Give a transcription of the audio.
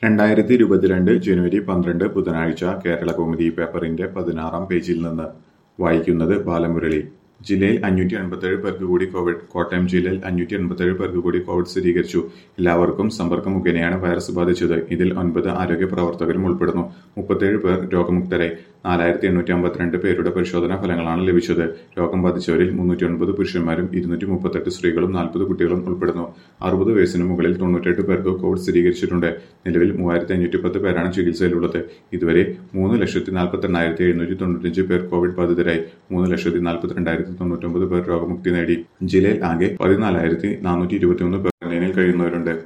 രണ്ടായിരത്തി ഇരുപത്തിരണ്ട് ജനുവരി പന്ത്രണ്ട് ബുധനാഴ്ച കേരളകൗമുദി പേപ്പറിന്റെ പതിനാറാം പേജിൽ നിന്ന് വായിക്കുന്നത് ബാലമുരളി ജില്ലയിൽ അഞ്ഞൂറ്റി എൺപത്തേഴ് പേർക്ക് കൂടി കോവിഡ് കോട്ടയം ജില്ലയിൽ അഞ്ഞൂറ്റി എൺപത്തേഴ് പേർക്ക് കൂടി കോവിഡ് സ്ഥിരീകരിച്ചു എല്ലാവർക്കും സമ്പർക്കം മുഖേനയാണ് വൈറസ് ബാധിച്ചത് ഇതിൽ ഒൻപത് ആരോഗ്യ പ്രവർത്തകരും ഉൾപ്പെടുന്നു മുപ്പത്തേഴ് പേർ രോഗമുക്തരായി നാലായിരത്തി എണ്ണൂറ്റി അമ്പത്തിരണ്ട് പേരുടെ പരിശോധനാ ഫലങ്ങളാണ് ലഭിച്ചത് രോഗം ബാധിച്ചവരിൽ മുന്നൂറ്റി ഒൻപത് പുരുഷന്മാരും ഇരുന്നൂറ്റി മുപ്പത്തെട്ട് സ്ത്രീകളും നാൽപ്പത് കുട്ടികളും ഉൾപ്പെടുന്നു അറുപത് വയസ്സിന് മുകളിൽ തൊണ്ണൂറ്റെട്ട് പേർക്ക് കോവിഡ് സ്ഥിരീകരിച്ചിട്ടുണ്ട് നിലവിൽ മൂവായിരത്തി അഞ്ഞൂറ്റി പത്ത് പേരാണ് ചികിത്സയിലുള്ളത് ഇതുവരെ മൂന്ന് ലക്ഷത്തി നാൽപ്പത്തി എണ്ണായിരത്തി എഴുന്നൂറ്റി തൊണ്ണൂറ്റഞ്ച് പേർ കോവിഡ് ബാധിതരായി മൂന്ന് ലക്ഷത്തി നാൽപ്പത്തി രണ്ടായിരത്തി തൊണ്ണൂറ്റൊമ്പത് പേർ രോഗമുക്തി നേടി ജില്ലയിൽ ആകെ പതിനാലായിരത്തി നാനൂറ്റി ഇരുപത്തിയൊന്ന് പേർ നിലയിൽ കഴിയുന്നവരുണ്ട്